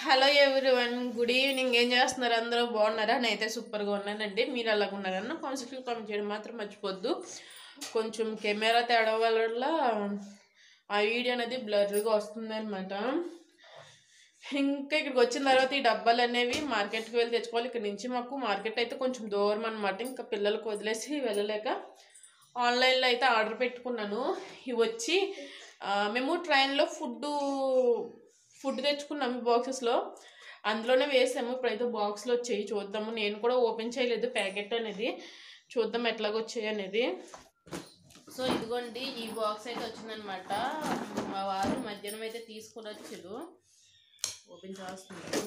hello everyone good evening ఏం చేస్తున్నారు అందరూ బాగున్నారా నేనైతే సూపర్గా ఉన్నానండి మీరు అలాగ ఉన్నారన్న కామెంట్ కామెంట్ చేయడం మాత్రం మర్చిపోద్దు కొంచెం కెమెరా తేడా వల్ల ఆ వీడియో అనేది బ్లర్గా వస్తుంది అనమాట ఇంకా ఇక్కడికి వచ్చిన తర్వాత ఈ డబ్బాలు అనేవి మార్కెట్కి వెళ్ళి తెచ్చుకోవాలి ఇక్కడ నుంచి మాకు మార్కెట్ అయితే కొంచెం దూరం అనమాట ఇంకా పిల్లలకు వదిలేసి వెళ్ళలేక ఆన్లైన్లో అయితే ఆర్డర్ పెట్టుకున్నాను ఇవి వచ్చి ఆ, మేము ట్రైన్లో ఫుడ్ ఫుడ్ తెచ్చుకున్నాము బాక్సెస్లో అందులోనే వేసాము ఇప్పుడైతే బాక్స్లో వచ్చాయి చూద్దాము నేను కూడా ఓపెన్ చేయలేదు ప్యాకెట్ అనేది చూద్దాం ఎట్లాగ వచ్చాయి అనేది సో ఇదిగోండి ఈ బాక్స్ అయితే వచ్చిందనమాట మా వారు మధ్యాహ్నం అయితే తీసుకుని వచ్చారు ఓపెన్ చేస్తున్నాను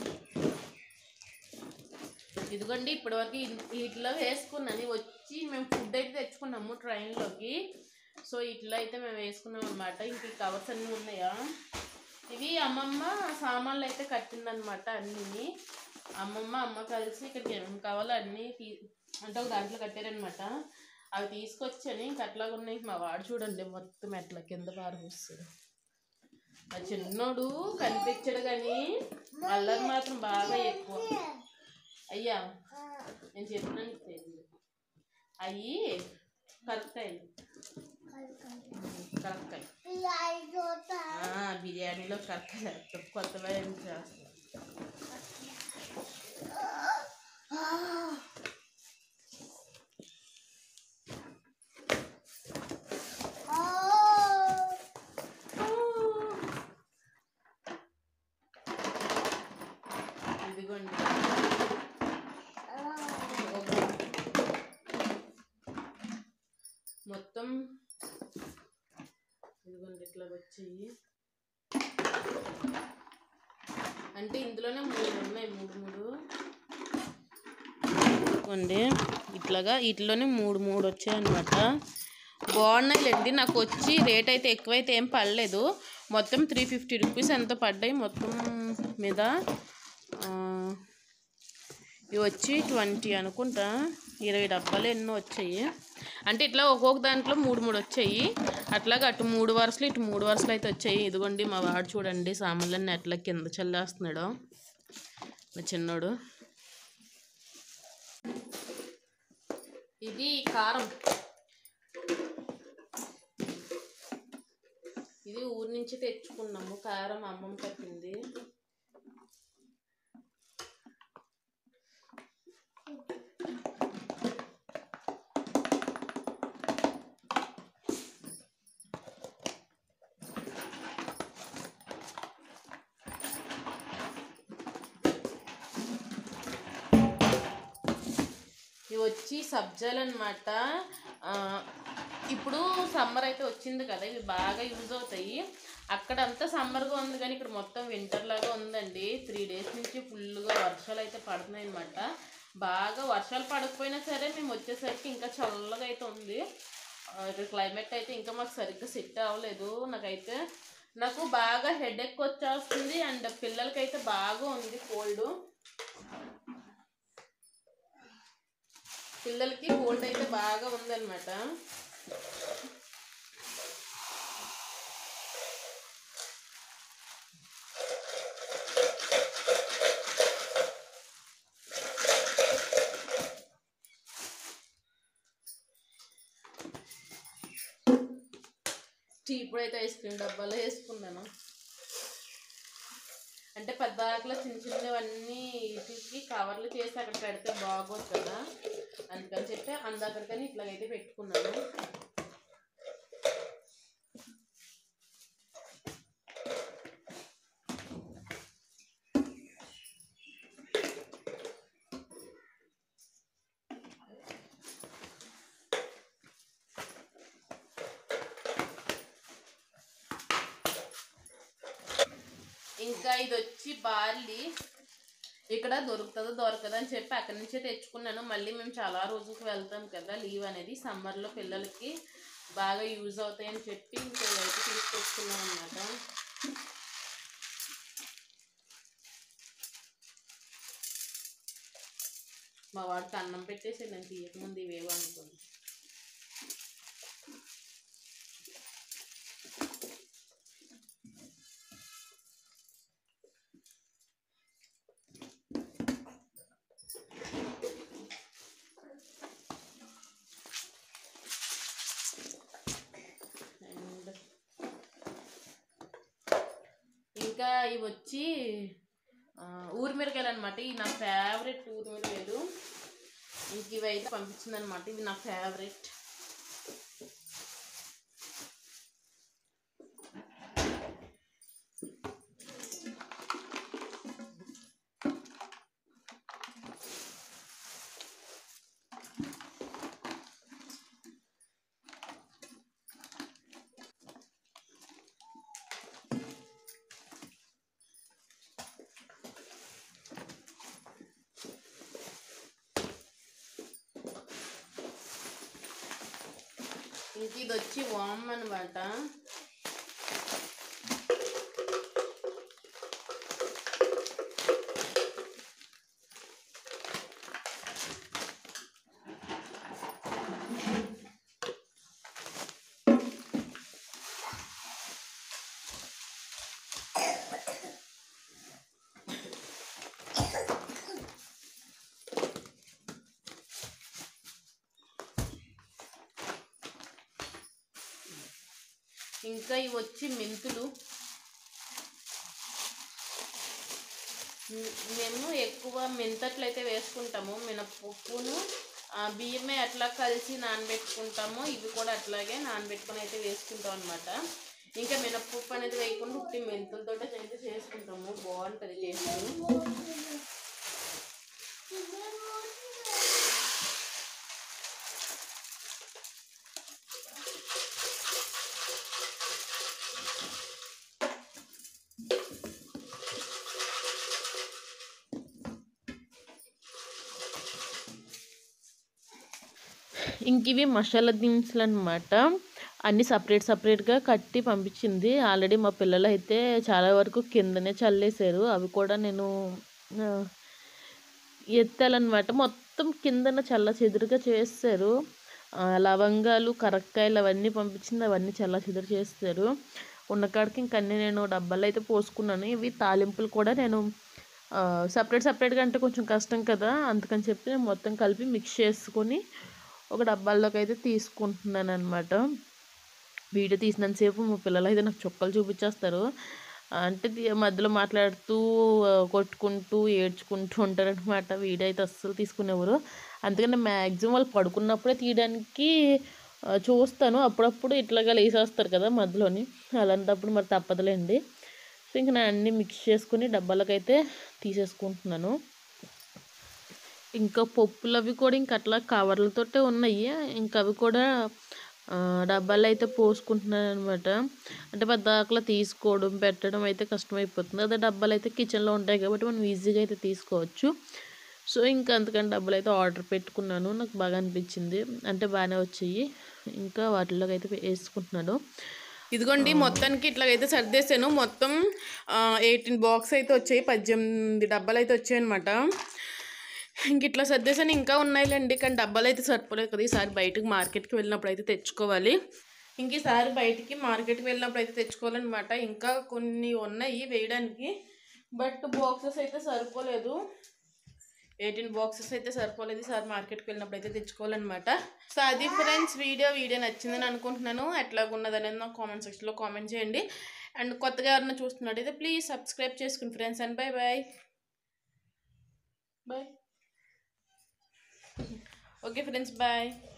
ఇదిగోండి ఇప్పటివరకు ఇ- ఇట్లా వేసుకున్నది వచ్చి మేము ఫుడ్ అయితే తెచ్చుకున్నాము ట్రైన్లోకి సో ఇట్లా అయితే మేము వేసుకున్నాం అనమాట ఇంక ఈ కవర్స్ అన్నీ ఉన్నాయా ఇవి అమ్మమ్మ సామాన్లు అయితే కట్టిందనమాట అన్నీ అమ్మమ్మ అమ్మ కలిసి ఇక్కడికి ఏమేమి కావాలో అన్నీ తీ అంటే ఒక దాంట్లో కట్టారనమాట అవి తీసుకొచ్చని ఇంక అట్లాగా ఉన్నాయి మా వాడు చూడండి మొత్తం ఎట్లా కింద పారిపోస్తాడు ఆ చిన్నోడు కనిపించడు కానీ అల్లరి మాత్రం బాగా ఎక్కువ అయ్యా నేను చెప్పినాను తెలియదు అయ్యి కరక్కాయలు కరక్కాయ బిర్యానీలో కరక్కాయలు వేస్తాం కొత్తగా ఏం చేస్తాం ఇదిగోండి మొత్తం ఇదిగోండి ఇట్లా వచ్చాయి అంటే ఇందులోనే మూడు ఉన్నాయి మూడు మూడు ఇదిగోండి ఇట్లాగా వీటిలోనే మూడు మూడు వచ్చాయి అనమాట బాగున్నాయిలేండి నాకు వచ్చి రేట్ అయితే ఎక్కువైతే ఏం పడలేదు మొత్తం త్రీ ఫిఫ్టీ రూపీస్ ఎంతో పడ్డాయి మొత్తం మీద ఆ, ఇవి వచ్చి ట్వంటీ అనుకుంటా ఇరవై డబ్బాలు ఎన్నో వచ్చాయి అంటే ఇట్లా ఒక్కొక్క దాంట్లో మూడు మూడు వచ్చాయి అట్లాగా అటు మూడు వరుసలు ఇటు మూడు వరుసలు అయితే వచ్చాయి ఇదిగోండి మా వాడు చూడండి సామాన్లన్నీ అట్లా కింద చల్లేస్తున్నాడు మా చిన్నోడు ఇది కారం ఇది ఊరి నుంచి తెచ్చుకున్నాము కారం అమ్మమ్మ కట్టింది ఇవి వచ్చి సబ్జాలు అనమాట ఇప్పుడు సమ్మర్ అయితే వచ్చింది కదా ఇవి బాగా యూజ్ అవుతాయి అక్కడంతా సమ్మర్గా ఉంది కానీ ఇక్కడ మొత్తం వింటర్ లాగా ఉందండి త్రీ డేస్ నుంచి ఫుల్గా వర్షాలు అయితే పడుతున్నాయి అనమాట బాగా వర్షాలు పడకపోయినా సరే మేము వచ్చేసరికి ఇంకా చల్లగా అయితే ఉంది ఆ, ఇక్కడ క్లైమేట్ అయితే ఇంకా మాకు సరిగ్గా సెట్ అవ్వలేదు నాకైతే నాకు బాగా హెడేక్ వచ్చేస్తుంది అండ్ పిల్లలకైతే బాగా ఉంది కోల్డ్ పిల్లలకి కోల్డ్ అయితే బాగా ఉందన్నమాట టీ ఇప్పుడైతే ఐస్ క్రీమ్ డబ్బాలో వేసుకున్నాను అంటే పెద్ద ఆకులో చిన్న చిన్నవన్నీ వీటికి కవర్లు చేసి అక్కడ పెడితే బాగోదు కదా అందుకని చెప్పి అందక్కడికని ఇట్లాగైతే పెట్టుకున్నాను ఇంకా ఇది వచ్చి బార్లీ ఇక్కడ దొరుకుతుందో దొరకదో అని చెప్పి అక్కడి నుంచే తెచ్చుకున్నాను మళ్ళీ మేము చాలా రోజులకు వెళ్తాం కదా లీవ్ అనేది సమ్మర్లో పిల్లలకి బాగా యూజ్ అవుతాయని చెప్పి ఇంకా ఇవైతే తీసుకొచ్చుకున్నాం అనమాట మా వాడికి అన్నం పెట్టేసి నేను తీయకముందు ఇవేవో అనుకోండి ఇంకా ఇవి వచ్చి ఆ, ఊరి మిరకాయలు అనమాట ఇవి నా ఫేవరెట్ ఊరి మిరకాయలు ఇంక ఇవి అయితే పంపించింది అనమాట ఇవి నా ఫేవరెట్ ఇంక ఇది వచ్చి వామ్ అనమాట ఇంకా ఇవి వచ్చి మెంతులు మ్, మేము ఎక్కువ మెంతట్లు అయితే వేసుకుంటాము మినపప్పును ఆ, బియ్యమే అట్లా కలిసి నానబెట్టుకుంటాము ఇవి కూడా అట్లాగే నానబెట్టుకొని అయితే వేసుకుంటాం అనమాట ఇంకా మినపప్పు అనేది వేయకుండా ఉట్టి మెంతులతో అయితే చేసుకుంటాము బాగుంటుంది టేస్ట్ ఇంక ఇవి మసాలా దినుసులు అనమాట అన్నీ సపరేట్ సపరేట్గా కట్టి పంపించింది ఆల్రెడీ మా పిల్లలు అయితే చాలా వరకు కిందనే చల్లేశారు అవి కూడా నేను ఆ, ఎత్తాలన్నమాట మొత్తం కిందన చల్ల చెదురుగా చేస్తారు ఆ, లవంగాలు కరక్కాయలు అవన్నీ పంపించింది అవన్నీ చల్ల చెదురు చేస్తారు ఉన్న కాడికి ఇంక అన్నీ నేను డబ్బాలు అయితే పోసుకున్నాను ఇవి తాలింపులు కూడా నేను సపరేట్ సపరేట్గా అంటే కొంచెం కష్టం కదా అందుకని చెప్పి నేను మొత్తం కలిపి మిక్స్ చేసుకొని ఒక డబ్బాల్లోకి అయితే తీసుకుంటున్నాను అనమాట వీడియో తీసినంతసేపు మా పిల్లలు అయితే నాకు చుక్కలు చూపించేస్తారు అంటే ది- మధ్యలో మాట్లాడుతూ ఆ, కొట్టుకుంటూ ఏడ్చుకుంటూ ఉంటారనమాట వీడియో అయితే అస్సలు తీసుకునేవారు అందుకని మ్యాక్సిమం వాళ్ళు పడుకున్నప్పుడే తీయడానికి ఆ, చూస్తాను అప్పుడప్పుడు ఇట్లాగా లేసేస్తారు కదా మధ్యలోని అలాంటప్పుడు మరి తప్పదులేండి సో ఇంక నేను అన్నీ మిక్స్ చేసుకుని డబ్బాలకు అయితే తీసేసుకుంటున్నాను ఇంకా పప్పులు అవి కూడా ఇంక అట్లా కవర్లతోటే ఉన్నాయి ఇంకా అవి కూడా ఆ, డబ్బాలు అయితే పోసుకుంటున్నాను అనమాట అంటే పద్దాకలా తీసుకోవడం పెట్టడం అయితే కష్టమైపోతుంది అదే డబ్బాలు అయితే కిచెన్లో ఉంటాయి కాబట్టి మనం ఈజీగా అయితే తీసుకోవచ్చు సో ఇంకా అందుకని డబ్బులు అయితే ఆర్డర్ పెట్టుకున్నాను నాకు బాగా అనిపించింది అంటే బాగానే వచ్చాయి ఇంకా వాటిలోకి అయితే వేసుకుంటున్నాను ఇదిగోండి మొత్తానికి ఇట్లాగైతే సర్దేశాను మొత్తం ఎయిటీన్ బాక్స్ అయితే వచ్చాయి పద్దెనిమిది డబ్బాలు అయితే వచ్చాయి అనమాట ఇంక ఇట్లా సర్దేశాను ఇంకా ఉన్నాయిలేండి కానీ డబ్బాలు అయితే సరిపోలేదు కదా ఈసారి బయటకు మార్కెట్కి వెళ్ళినప్పుడు అయితే తెచ్చుకోవాలి ఇంక ఈసారి బయటికి మార్కెట్కి వెళ్ళినప్పుడు అయితే తెచ్చుకోవాలన్నమాట ఇంకా కొన్ని ఉన్నాయి వేయడానికి బట్ బాక్సెస్ అయితే సరిపోలేదు ఎయిటీన్ బాక్సెస్ అయితే సరిపోలేదు ఈసారి మార్కెట్కి వెళ్ళినప్పుడు అయితే తెచ్చుకోవాలన్నమాట సో అది ఫ్రెండ్స్ వీడియో వీడియో నచ్చిందని అనుకుంటున్నాను ఎట్లాగున్నది అనేది నాకు కామెంట్ సెక్షన్లో కామెంట్ చేయండి అండ్ కొత్తగా ఎవరైనా చూస్తున్నట్టయితే ప్లీజ్ సబ్స్క్రైబ్ చేసుకుని friends and bye bye bye okay friends bye